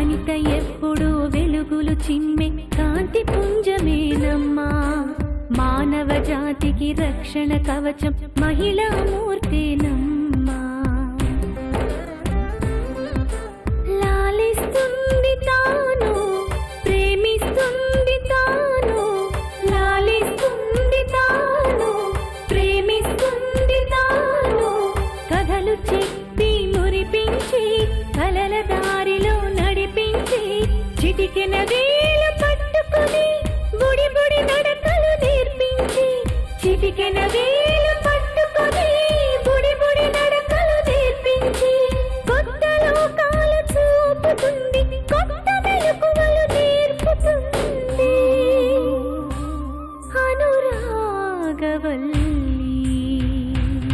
వనిత ఎప్పుడు వెలుగులు చిమ్మె కాంతి పుంజమేనమ్మా మానవ జాతికి రక్షణ కవచం మహిళా మూర్తేనమ్మా లాలిస్తుంది తాను ప్రేమిస్తుంది తాను లాలిస్తుంది తాను ప్రేమిస్తుంది తాను కథలు చెప్పి మురిపించి కలల దారిలో నడిపించి చిటికెన వేలు పట్టుకుని బుడి బుడి నడకలు నేర్పించి చిటికెన వేలు పట్టుకుని బుడి బుడి నడకలు నేర్పించి కొత్త లోకాలు చూపుతుంది కొత్త మెలకువలు నేర్పుతుంది అనురాగవల్లి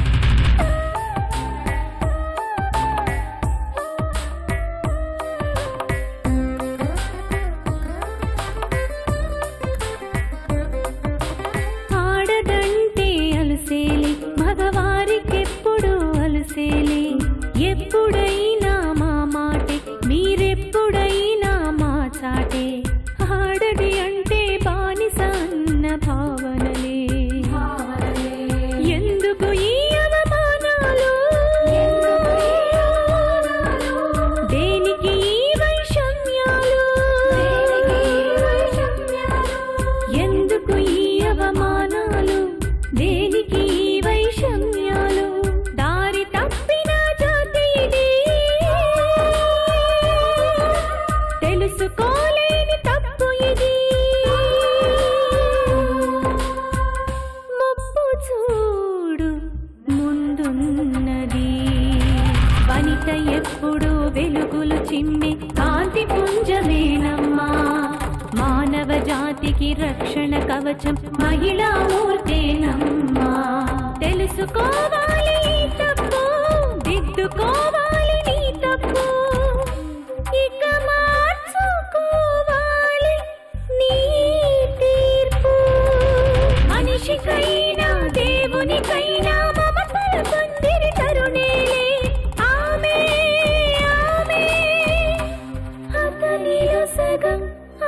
ఆడదంటే అలసేలి మగవారికెప్పుడు అలసేలి ఎప్పుడైనా మా మాటే మీరెప్పుడైనా మా చాటే ఆడది అంటే బానిస అన్న భావనలే ఎందుకు ఈ అవమానాలు దేనికి ఈ వైషమ్యాలు ఎందుకు ఈ అవమానాలు దేనికి ఈ వైషమ్యాలు దారి తప్పిన జాతి ఇది తెలుసుకోలేని తప్పు ఇది ముప్పు చూడు ముందున్నది వనిత ఎప్పుడు వెలుగులు చిమ్మె కాంతి పుంజమేనమ్మా మానవ జాతికి రక్షణ కవచం మహిళా మూర్తేనమ్మా తెలుసుకోవాలి ఈ తప్పు దిద్దుకోవాలి నీ తప్పు ఇక మార్చుకోవాలి నీ తీర్పు మనిషికైనా దేవునికైనా మమతల పొందిరి తరుణేలే ఆమె ఆమె అతనిలో సగం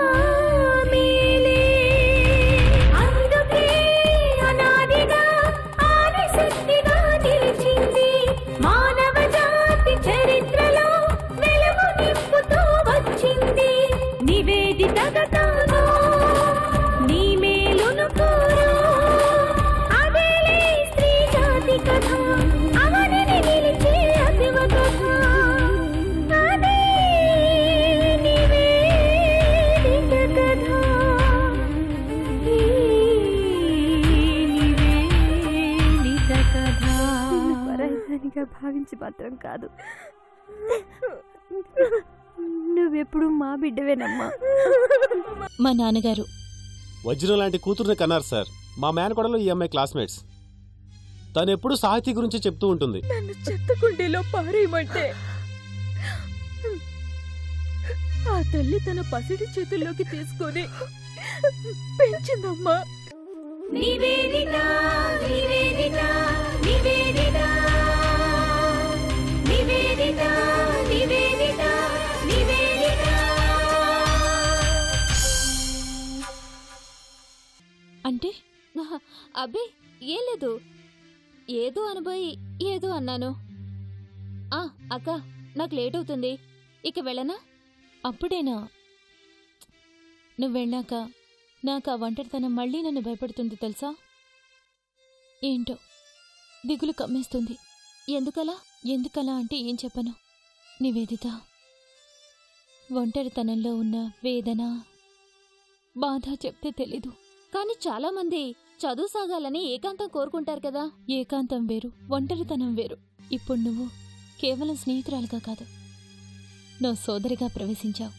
ఆమెలే అందుకే అనాదిగా ఆదిశక్తిగా నిలిచింది మానవ జాతి చరిత్రలో వెలుగు నింపుతూ వచ్చింది నివేదితగా తాను నీ మేలును కోరు అదేలే స్త్రీ జాతి కథ అవనిని నిలిచే అతివ కథ అదే నివేదిత కథ ఈ నివేదిత కథ పరాయిదానిగా భావించి మాత్రం కాదు నువ్వెప్పుడు మా బిడ్డవేనమ్మా మా నాన్నగారు వజ్రం లాంటి కూతుర్ని కన్నారు సార్ మా మేనకోడలు ఈ అమ్మాయి క్లాస్మేట్స్ తను ఎప్పుడు సాహితీ గురించి చెప్తూ ఉంటుంది నన్ను చెత్త కుండీలో పారేయమంటే ఆ తల్లి తన పసిడి చేతుల్లోకి తీసుకొని పెంచిందమ్మా నివేదిత నివేదిత నివేదిత నివేదిత నివేదిత నివేదిత అంటే ఆహా, అబ్బే ఏం లేదు ఏదో అనుభవి ఏదో అన్నాను ఆ అక్క నాకు లేట్ అవుతుంది ఇక వెళ్ళనా అప్పుడేనా నువ్వు వెళ్ళాక నాకు ఆ ఒంటరితనం మళ్ళీ నన్ను భయపడుతుంది తెలుసా ఏంటో దిగులు కమ్మేస్తుంది ఎందుకలా ఎందుకలా అంటే ఏం చెప్పను నివేదిత ఒంటరితనంలో ఉన్న వేదన బాధ చెప్తే తెలీదు కానీ చాలా మంది చదువు సాగాలని ఏకాంతం కోరుకుంటారు కదా ఏకాంతం వేరు ఒంటరితనం వేరు ఇప్పుడు నువ్వు కేవలం స్నేహితురాలుగా కాదు నా సోదరిగా ప్రవేశించావు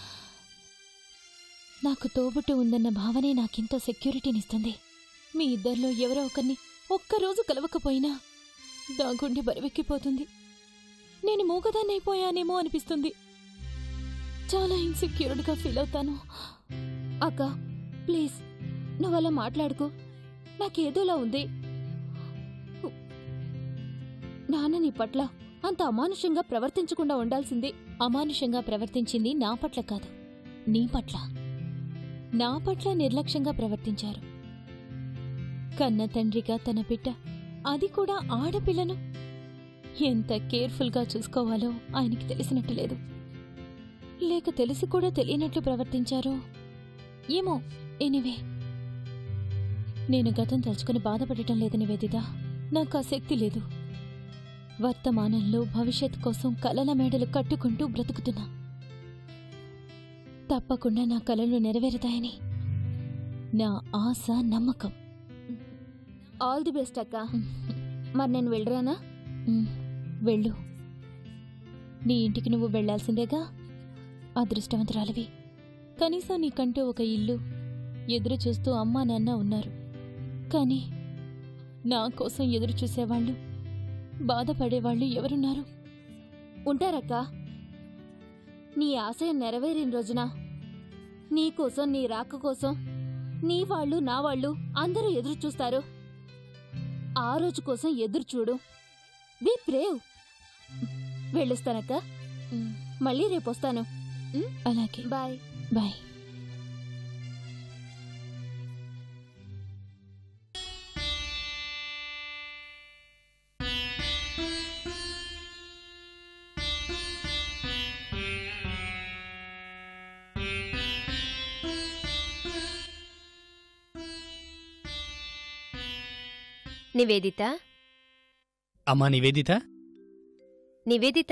నాకు తోబుట్టు ఉందన్న భావనే నాకెంతో సెక్యూరిటీనిస్తుంది మీ ఇద్దరిలో ఎవరో ఒకరిని ఒక్కరోజు కలవకపోయినా నా గుండె బరువెక్కిపోతుంది నేను మూగదాన్నైపోయానేమో అనిపిస్తుంది చాలా ఇన్సెక్యూర్డ్గా ఫీల్ అవుతాను అక్క ప్లీజ్ నువ్వు అలా మాట్లాడుకో నాకేదోలా ఉంది నాన్న నీ పట్ల అంత అమానుషంగా ప్రవర్తించకుండా ఉండాల్సింది అమానుషంగా ప్రవర్తించింది నా పట్ల కాదు నీ పట్ల నా పట్ల నిర్లక్ష్యంగా ప్రవర్తించారు కన్న తండ్రిగా తన బిడ్డ అది కూడా ఆడపిల్లను ఎంత కేర్ఫుల్గా చూసుకోవాలో ఆయనకి తెలిసినట్టు లేదు లేక తెలిసి కూడా తెలియనట్లు ప్రవర్తించారో ఏమో ఎనివే నేను గతం తలుచుకుని బాధపడటం లేదు నివేదిత నాకు ఆ శక్తి లేదు వర్తమానంలో భవిష్యత్ కోసం కలల మేడలు కట్టుకుంటూ బ్రతుకుతున్నా తప్పకుండా నా కలలు నెరవేరుతాయని నా ఆశ నమ్మకం ఆల్ ది బెస్ట్ అక్క మరి నేను వెళ్ళరానా ఉమ్, వెళ్ళు నీ ఇంటికి నువ్వు వెళ్ళాల్సిందేగా అదృష్టవంతురాలివి కనీసం నీకంటూ ఒక ఇల్లు ఎదురు చూస్తూ అమ్మా నాన్న ఉన్నారు కానీ నా కోసం ఎదురు చూసేవాళ్ళు బాధపడేవాళ్ళు ఎవరున్నారు ఉంటారక్క నీ ఆశయం నెరవేరిన రోజున నీ కోసం నీ రాక కోసం నీ వాళ్ళు నా వాళ్ళు అందరూ ఎదురు చూస్తారు ఆ రోజు కోసం ఎదురు చూడు బీ ప్రేవ్ వెళ్ళొస్తానక్క ఉమ్, మళ్ళీ రేపు వస్తాను అలాగే బాయ్ బాయ్ నివేదిత అమ్మా నివేదిత నివేదిత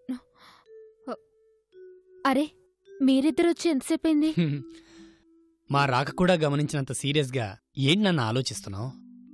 అరే మీరిద్దరు వచ్చి ఎంతసేపు అయింది మా రాక కూడా గమనించినంత సీరియస్గా ఏంటి నన్ను ఆలోచిస్తున్నావు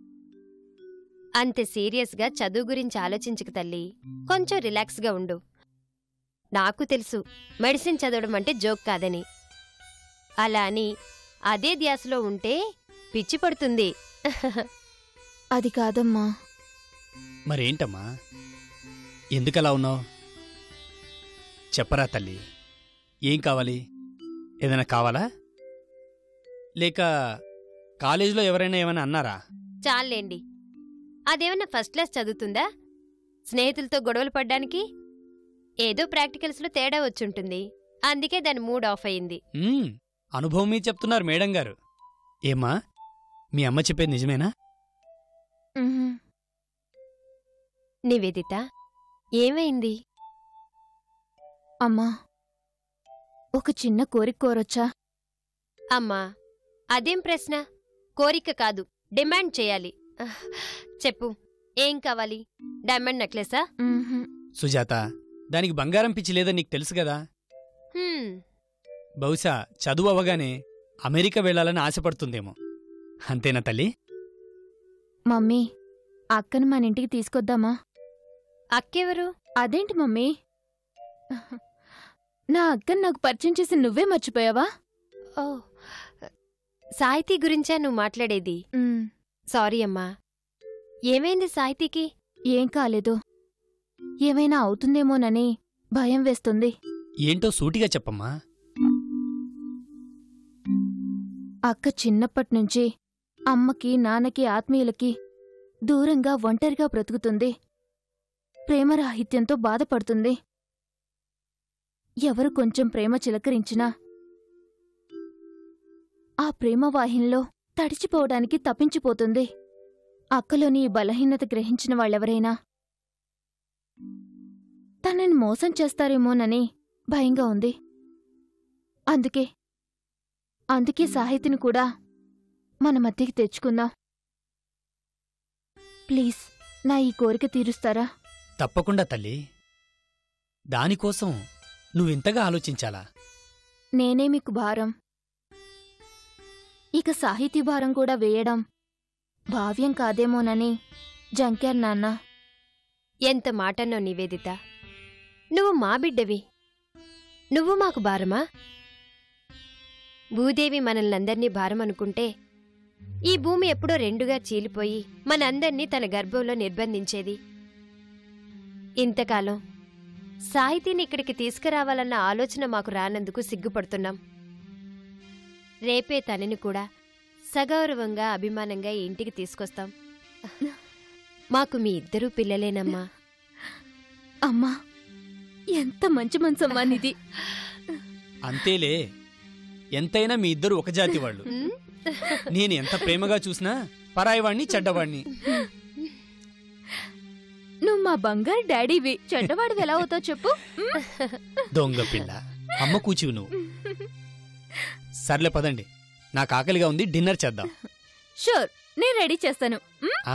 అంత సీరియస్గా చదువు గురించి ఆలోచించక తల్లి కొంచెం రిలాక్స్గా ఉండు నాకు తెలుసు మెడిసిన్ చదవడం అంటే జోక్ కాదని అలా అని అదే ధ్యాసలో ఉంటే పిచ్చి పడుతుంది అది కాదమ్మా మరేంటమ్మా ఎందుకలా ఉన్నావు చెప్పరా తల్లి ఏం కావాలి ఏదైనా కావాలా లేక కాలేజీలో ఎవరైనా ఏమైనా అన్నారా చాలేండి అదేమన్నా ఫస్ట్ క్లాస్ చదువుతుందా స్నేహితులతో గొడవలు పడ్డానికి ఏదో ప్రాక్టికల్స్లో తేడా వచ్చుంటుంది అందుకే దాని మూడ్ ఆఫ్ అయింది మ్మ్, అనుభవం మీద చెప్తున్నారు మేడం గారు ఏమ్మా మీ అమ్మ చెప్పేది నిజమేనా నివేదిత ఏమైంది అమ్మా ఒక చిన్న కోరిక కోరొచ్చా అమ్మా అదేం ప్రశ్న కోరిక కాదు డిమాండ్ చేయాలి ఆహ్, చెప్పు ఏం కావాలి డైమండ్ నెక్లెసా సుజాత దానికి బంగారం పిచ్చి లేదని నీకు తెలుసు కదా హ్మ్, బహుశా చదువు అవ్వగానే అమెరికా వెళ్ళాలని ఆశపడుతుందేమో అంతేనా తల్లి మమ్మీ అక్కను మన ఇంటికి తీసుకొద్దామా అక్కెవరు అదేంటి మమ్మీ నా అక్కను నాకు పరిచయం చేసి నువ్వే మర్చిపోయావా ఓ సాహితీ గురించా నువ్వు మాట్లాడేది ఉమ్, సారీ అమ్మా ఏమైంది సాహితీకి ఏం కాలేదు ఏమైనా అవుతుందేమోనని భయం వేస్తుంది ఏంటో సూటిగా చెప్పమ్మా అక్క చిన్నప్పట్నుంచి అమ్మకి నాన్నకి ఆత్మీయులకి దూరంగా ఒంటరిగా బ్రతుకుతుంది ప్రేమరాహిత్యంతో బాధపడుతుంది ఎవరు కొంచెం ప్రేమ చిలకరించినా ఆ ప్రేమ వాహినిలో తడిచిపోవడానికి తప్పించిపోతుంది అక్కలోని ఈ బలహీనత గ్రహించిన వాళ్ళెవరైనా తనని మోసం చేస్తారేమోనని భయంగా ఉంది అందుకే అందుకే సాహితిని కూడా మన మధ్యకి తెచ్చుకుందాం ప్లీజ్ నా ఈ కోరిక తీరుస్తారా తప్పకుండా తల్లి దానికోసం నువ్వింతగా ఆలోచించాలా నేనే మీకు భారం ఇక సాహితీ భారం కూడా వేయడం భావ్యం కాదేమోనని జంక్యార్ నాన్న ఎంత మాటన్నో నివేదిత నువ్వు మా బిడ్డవి నువ్వు మాకు భారమా భూదేవి మనల్నందర్నీ భారం అనుకుంటే ఈ భూమి ఎప్పుడో రెండుగా చీలిపోయి మనందర్నీ తన గర్భంలో నిర్బంధించేది ఇంతకాలం సాహితీని ఇక్కడికి తీసుకురావాలన్న ఆలోచన మాకు రానందుకు సిగ్గుపడుతున్నాం రేపే తనని కూడా సగౌరవంగా అభిమానంగా ఈ ఇంటికి తీసుకొస్తాం మాకు మీ ఇద్దరూ పిల్లలేనమ్మా అమ్మా ఎంత మంచి మనసమ్మా నీది అంతేలే ఎంతైనా మీ ఇద్దరు ఒక జాతి వాళ్ళు ఉమ్, నేను ఎంత ప్రేమగా చూసినా పరాయివాణ్ణి చెడ్డవాణ్ణి నువ్వు మా బంగారు డాడీవి చెడ్డవాడివి ఎలా అవుతావు చెప్పు దొంగ పిల్ల అమ్మ కూచివి నువ్వు సర్లే పదండి నాకు ఆకలిగా ఉంది డిన్నర్ చేద్దాం షూర్ నేను రెడీ చేస్తాను మ్? ఆ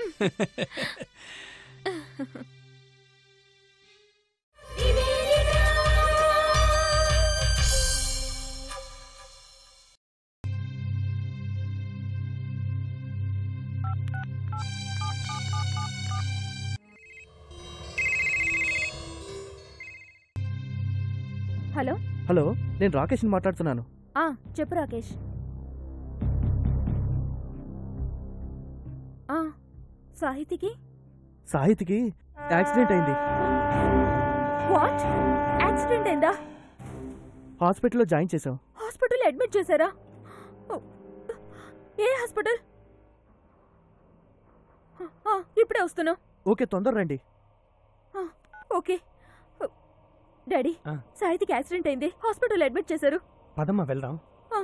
హలో హలో నేను రాకేష్ని మాట్లాడుతున్నాను ఆ చెప్పు రాకేష్ ఆ సాహితికి సాహితికి యాక్సిడెంట్ అయింది వాట్ యాక్సిడెంట్ అయిందా హాస్పిటల్లో జాయిన్ చేసాం హాస్పిటల్ అడ్మిట్ చేశారా ఓ, ఏ హాస్పిటల్ ఆ, ఇప్పుడే వస్తున్నా ఓకే తొందర రండి ఓకే డాడీ ఆ. సాహితికి యాక్సిడెంట్ అయింది హాస్పిటల్ అడ్మిట్ చేశారు పదమ్మా వెళ్దాం ఆ.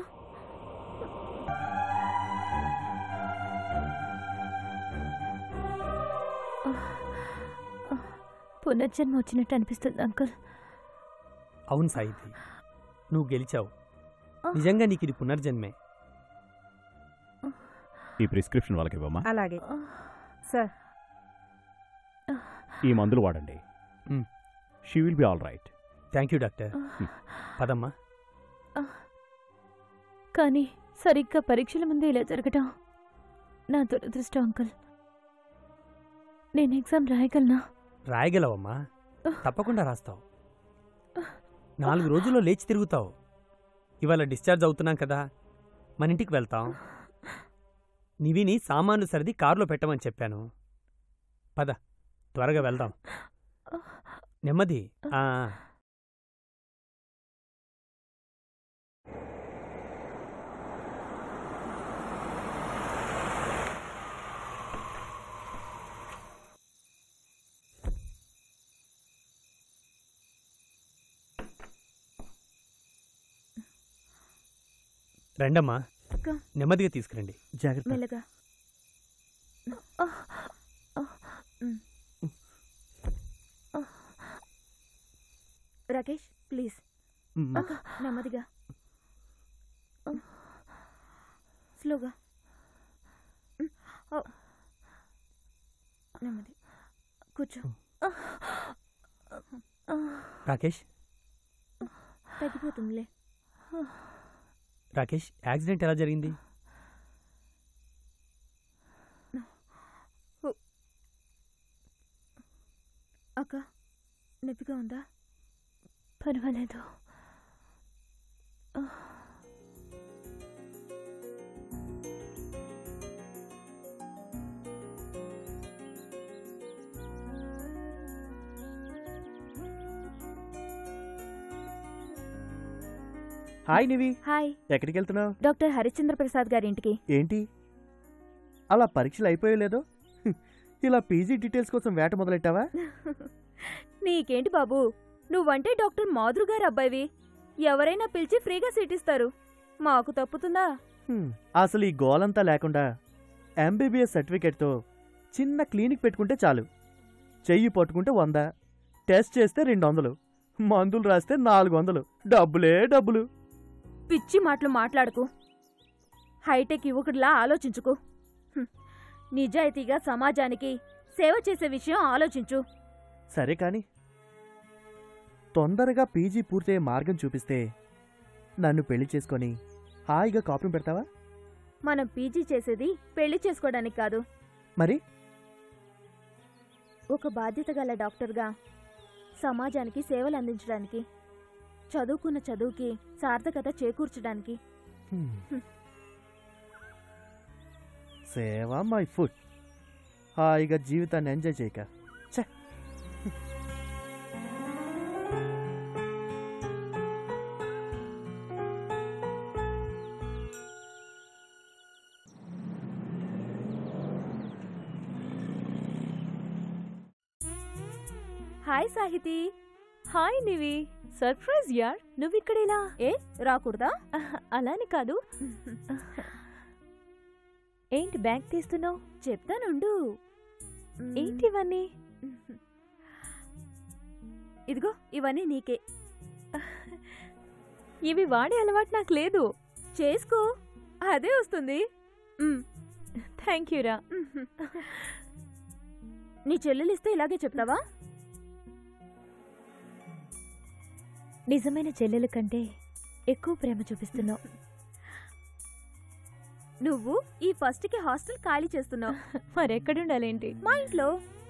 పునర్జన్మ వచ్చినట్టు అనిపిస్తుంది అంకుల్ అవును సాహితి నువ్వు గెలిచావు నిజంగా నీకు ఇది పునర్జన్మే ఈ ప్రిస్క్రిప్షన్ వాళ్ళకి ఇవ్వమ్మా అలాగే సార్ ఈ మందులు వాడండి మ్. She will be all right thank you doctor పదమ్మా కానీ సరిగ్గా పరీక్షల ముందే ఇలా జరగటం నా దురదృష్టం అంకుల్ నేను ఎగ్జామ్ రాయగలనా రాయగలవమ్మా తప్పకుండా రాస్తావు నాలుగు రోజుల్లో లేచి తిరుగుతావు ఇవాళ డిశ్చార్జ్ అవుతున్నాం కదా మన ఇంటికి వెళ్తాం నివిని సామాన్లు సర్ది కారులో పెట్టమని చెప్పాను పద త్వరగా వెళ్దాం నెమ్మది ఆ, రండమ్మా అక్క. నెమ్మదిగా తీసుకురండి జాగ్రత్త మెల్లగా రాకేష్ ప్లీజ్ మ్. అక్క నెమ్మదిగా స్లోగా ఓ. నెమ్మది కూర్చో రాకేష్ తగ్గిపోతుందిలే రాకేష్ యాక్సిడెంట్ ఎలా జరిగింది అక్క నొప్పిగా ఉందా పర్వాలేదు హాయ్ నివి హాయ్ ఎక్కడికి వెళ్తున్నావు డాక్టర్ హరిశ్చంద్ర ప్రసాద్ గారి ఇంటికి ఏంటి అలా పరీక్షలు అయిపోయలేదో హ్మ్. ఇలా పీజీ డీటెయిల్స్ కోసం వేట మొదలెట్టావా నీకేంటి బాబు నువ్వంటే డాక్టర్ మాధురు గారు అబ్బాయివి ఎవరైనా పిలిచి ఫ్రీగా సీట్ ఇస్తారు మాకు తప్పుతుందా హ్మ్. అసలు ఈ గోలంతా లేకుండా ఎంబీబీఎస్ సర్టిఫికేట్తో చిన్న క్లినిక్ పెట్టుకుంటే చాలు చెయ్యి పట్టుకుంటే వంద టెస్ట్ చేస్తే రెండు వందలు మందులు రాస్తే నాలుగు వందలు డబ్బులే డబ్బులు పిచ్చి మాటలు మాట్లాడకు హైటెక్ యువకుడిలా ఆలోచించుకు హ్మ్. నిజాయితీగా సమాజానికి సేవ చేసే విషయం ఆలోచించు సరే కాని తొందరగా పీజీ పూర్తయ్యే మార్గం చూపిస్తే నన్ను పెళ్లి చేసుకొని హాయిగా కాపురం పెడతావా మనం పీజీ చేసేది పెళ్లి చేసుకోవడానికి కాదు మరి ఒక బాధ్యత గల డాక్టర్గా సమాజానికి సేవలు అందించడానికి చదువుకున్న చదువుకి సార్థకత చేకూర్చడానికి హ్మ్. సేవ మై ఫుడ్ హాయిగా జీవితాన్ని ఎంజాయ్ చేయక ఛే hi Sahiti hi Nivi surprise యార్ నువ్వు ఇక్కడేలా ఏ రాకూడదా అలాని కాదు ఏంటి బ్యాగ్ తీస్తున్నావు చెప్తానుండు ఏంటి ఇవన్నీ ఇదిగో ఇవన్నీ నీకే ఇవి వాడే అలవాటు నాకు లేదు చేసుకో అదే వస్తుంది థ్యాంక్ యూరా నీ చెల్లెలిస్తే ఇలాగే చెప్తావా నిజమైన చెల్లెల కంటే ఎక్కువ ప్రేమ చూపిస్తున్నావు నువ్వు ఈ ఫస్ట్ కి హాస్టల్ ఖాళీ చేస్తున్నావు మరెక్కడుండాలేంటి మా ఇంట్లో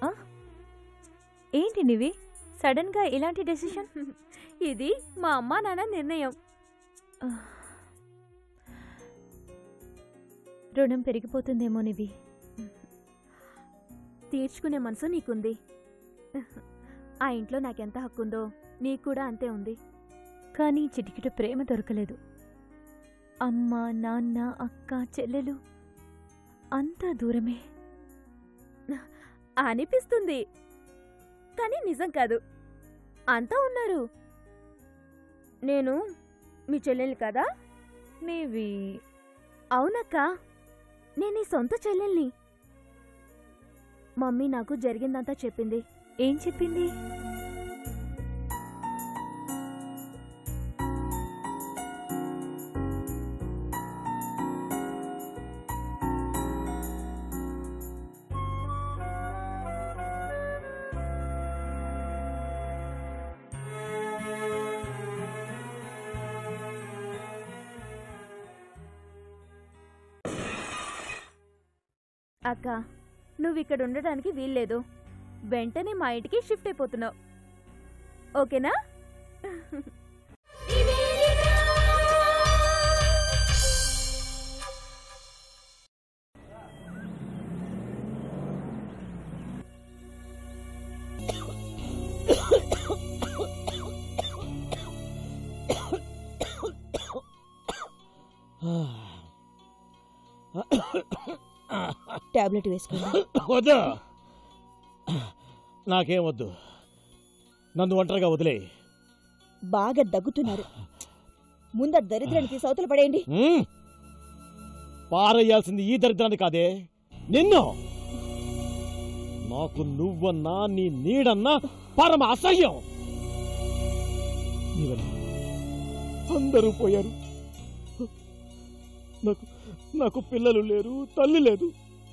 ఏంటి నివి సడన్ గా ఇలాంటి డెసిషన్ ఇది మా అమ్మా నాన్న నిర్ణయం రుణం పెరిగిపోతుందేమో నివి తీర్చుకునే మనసు నీకుంది ఆ ఇంట్లో నాకెంత హక్కుందో నీకు కూడా అంతే ఉంది కానీ చిటికిట ప్రేమ దొరకలేదు అమ్మ నాన్న అక్క చెల్లెలు అంతా దూరమే అనిపిస్తుంది కానీ నిజం కాదు అంతా ఉన్నారు నేను మీ చెల్లెలు కదా మేబీ అవునక్క నేను నీ సొంత చెల్లెల్ని మమ్మీ నాకు జరిగిందంతా చెప్పింది ఏం చెప్పింది అక్క నువ్వు ఇక్కడ ఉండడానికి వీల్లేదు వెంటనే మా ఇంటికి షిఫ్ట్ అయిపోతున్నావు ఓకేనా టాబ్లెట్ వేసుకోండి వద్దు నాకేం వద్దు నన్ను ఒంటరిగా వదిలే బాగా దగ్గుతున్నారు ముందు ఆ దరిద్రాన్ని తీసి అవతల పడేయండి పారేయాల్సింది ఈ దరిద్రాన్ని కాదే నిన్ను నాకు నువ్వన్నా నీ నీడన్నా పరమ అసహ్యం నీ వల్ల అందరూ పోయారు నాకు నాకు పిల్లలు లేరు తల్లి లేదు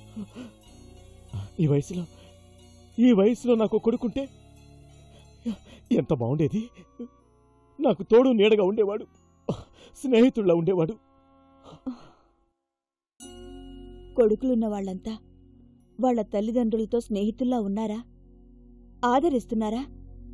ఈ వయసులో ఈ వయసులో నాకు కొడుకుంటే ఎంత బాగుండేది నాకు తోడు నీడగా ఉండేవాడు స్నేహితుల్లా ఉండేవాడు కొడుకులున్న వాళ్ళంతా వాళ్ళ తల్లిదండ్రులతో స్నేహితుల్లా ఉన్నారా ఆదరిస్తున్నారా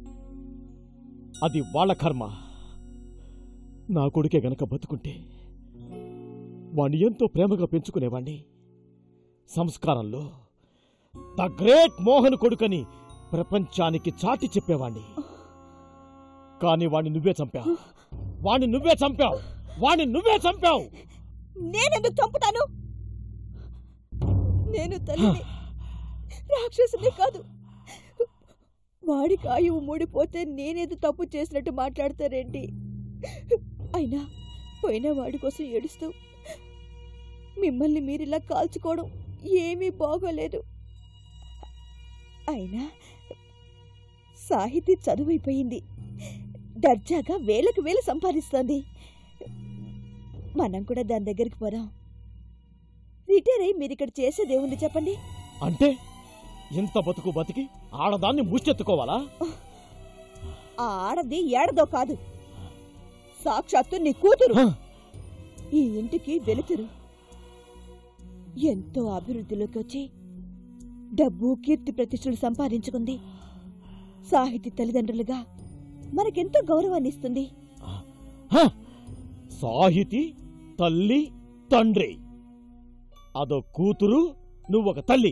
అది వాళ్ళ కర్మ నా కొడుకే గనక బతుకుంటే వాణ్ణి ఎంతో ప్రేమగా పెంచుకునేవాణ్ణి సంస్కారంలో ద గ్రేట్ మోహన్ కొడుకని ప్రపంచానికి చాటి చెప్పేవాణ్ణి కానీ వాణ్ణి నువ్వే చంపావు వాణ్ణి నువ్వే చంపావు వాణ్ణి నువ్వే చంపావు నేనెందుకు చంపుతాను నేను తల్లిని రాక్షసుని కాదు వాడికి ఆయువు మూడిపోతే నేనేదో తప్పు చేసినట్టు మాట్లాడతారేంటి అయినా పోయిన వాడి కోసం ఏడుస్తూ మిమ్మల్ని మీరిలా కాల్చుకోవడం ఏమీ బాగోలేదు అయినా సాహితీ చదువైపోయింది దర్జాగా వేలకు వేలు సంపాదిస్తోంది మనం కూడా దాని దగ్గరికి పోదాం రిటైర్ అయి మీరు ఇక్కడ చేసేదేముంది చెప్పండి అంటే ఇంత బతుకు బతికి ఆడదాన్ని ముష్టెత్తుకోవాలా ఆ ఆడది ఏడదో కాదు సాక్షాత్తు నీ కూతురు ఈ ఇంటికి వెలుతురు ఎంతో అభివృద్ధిలోకి వచ్చి డబ్బు కీర్తి ప్రతిష్టలు సంపాదించుకుంది సాహితీ తల్లిదండ్రులుగా మనకెంతో గౌరవాన్ని ఇస్తుంది హ! సాహితి తల్లి తండ్రి అదో కూతురు నువ్వొక తల్లి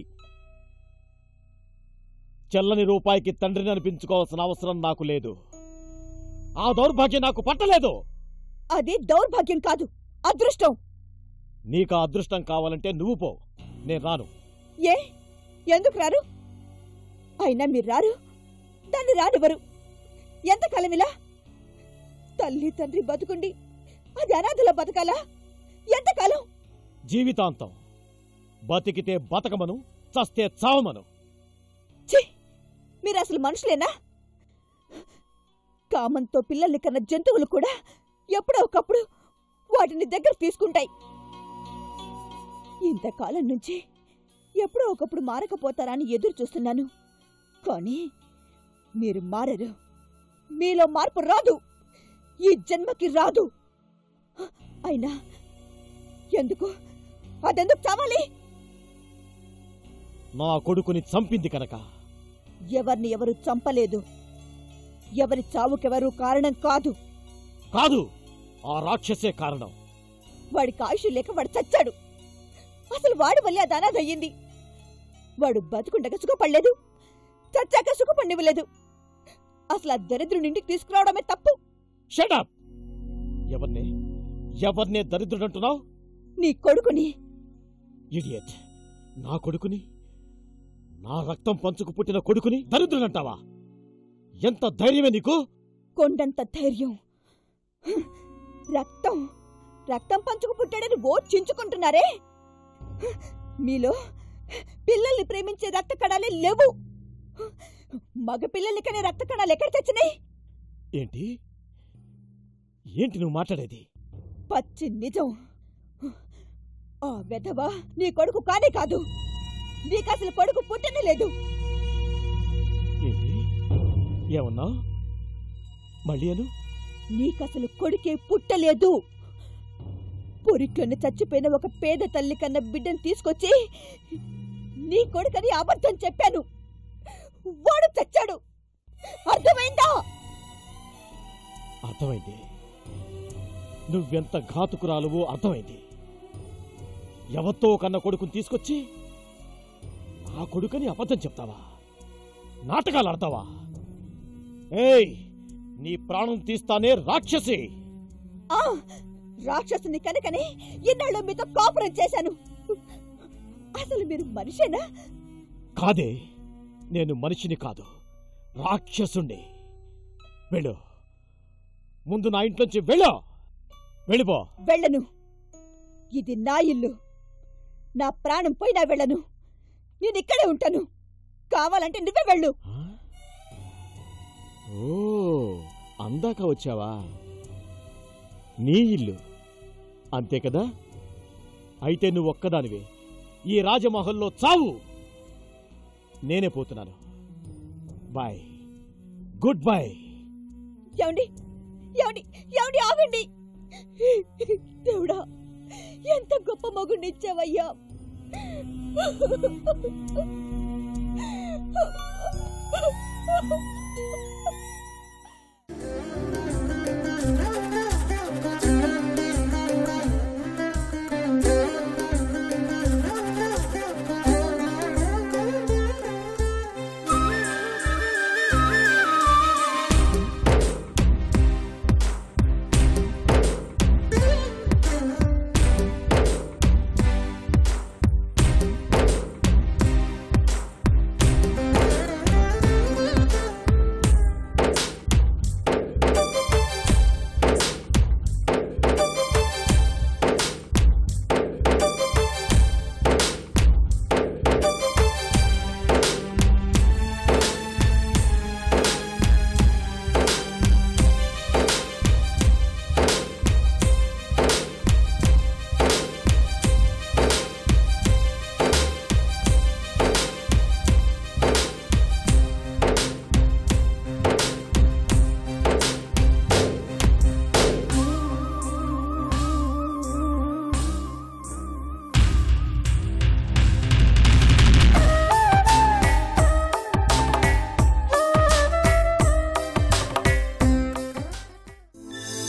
చెల్లని రూపాయికి తండ్రిని అనిపించుకోవాల్సిన అవసరం నాకు లేదు ఆ దౌర్భాగ్యం నాకు పట్టలేదు అది దౌర్భాగ్యం కాదు అదృష్టం నీకు ఆ అదృష్టం కావాలంటే నువ్వు పో నేను రాను ఏ ఎందుకు రారు అయినా మీరు రారు దాన్ని రానివ్వరు ఎంతకాలం ఇలా తల్లి తండ్రి బతుకుండి అది అనాథలా బతకాలా ఎంతకాలం జీవితాంతం బతికితే బతకమను చస్తే చావమను ఛీ మీరు అసలు మనుషులేనా కామంతో పిల్లల్ని కన్న జంతువులు కూడా ఎప్పుడో ఒకప్పుడు వాటిని దగ్గర తీసుకుంటాయి ఇంతకాలం నుంచి ఎప్పుడో ఒకప్పుడు మారకపోతారా అని ఎదురు చూస్తున్నాను కానీ మీరు మారరు మీలో మార్పు రాదు ఈ జన్మకి రాదు అయినా ఎందుకు అదెందుకు చావాలి నా కొడుకుని చంపింది కనుక ఎవరిని ఎవరు చంపలేదు ఎవరి చావుకెవరు కారణం కాదు కాదు ఆ రాక్షసే కారణం వాడికి ఆయుష్ లేక వాడు చచ్చాడు అసలు వాడి వల్లే అది అనాథ అయ్యింది వాడు బతుకుండగా సుఖపడలేదు చచ్చాక సుఖపడివ్వలేదు అసలు ఆ దరిద్రుని ఇంటికి తీసుకురావడమే తప్పు షటప్ ఎవరిని ఎవరినే దరిద్రుడంటున్నావు నీ కొడుకుని ఇడియట్ నా కొడుకుని నా రక్తం పంచుకు పుట్టిన కొడుకుని దరిద్రుడంటావా ఎంత ధైర్యమే నీకు కొండంత ధైర్యం రక్తం రక్తం పంచుకు పుట్టాడని ఓ చించుకుంటున్నారే మీలో పిల్లల్ని ప్రేమించే రక్త కణాలే లేవు మగ పిల్లల్ని కనే రక్త కణాలు ఎక్కడ తెచ్చినాయి ఏంటి ఏంటి నువ్వు మాట్లాడేది పచ్చి నిజం ఆ వెధవ నీ కొడుకు కానే కాదు నీకు అసలు కొడుకు పుట్టనే లేదు ఏంటి ఏమన్నా మళ్ళీ అను నీకసలు కొడుకే పుట్టలేదు పొరిట్లోనే చచ్చిపోయిన ఒక పేద తల్లి కన్న బిడ్డను తీసుకొచ్చి నీ కొడుకని అబద్ధం చెప్పాను వాడు చచ్చాడు అర్థమైందా అర్థమైంది నువ్వెంత ఘాతుకురాలువో అర్థమైంది ఎవరితో కన్న కొడుకుని తీసుకొచ్చి నా కొడుకని అబద్ధం చెప్తావా నాటకాలు ఆడతావా ఏయ్ నీ ప్రాణం తీస్తానే రాక్షసి ఆ రాక్షసుని కనుకనే ఇన్నాళ్ళు మీతో కాపురం చేశాను అసలు మీరు మనిషేనా కాదే నేను మనిషిని కాదు రాక్షసుణ్ణి వెళ్ళు ముందు నా ఇంట్లోంచి వెళ్ళు వెళ్ళిపో వెళ్ళను ఇది నా ఇల్లు నా ప్రాణం పోయినా వెళ్ళను నేను ఇక్కడే ఉంటాను కావాలంటే నువ్వే వెళ్ళు ఓ అందాక వచ్చావా నీ ఇల్లు అంతే కదా అయితే నువ్వు ఒక్కదానివే ఈ రాజమహల్లో చావు నేనే పోతున్నాను బాయ్ గుడ్ బాయ్ ఏమండి ఏమండి ఏమండి ఆగండి దేవుడా ఎంత గొప్ప మగుడిని ఇచ్చావయ్యా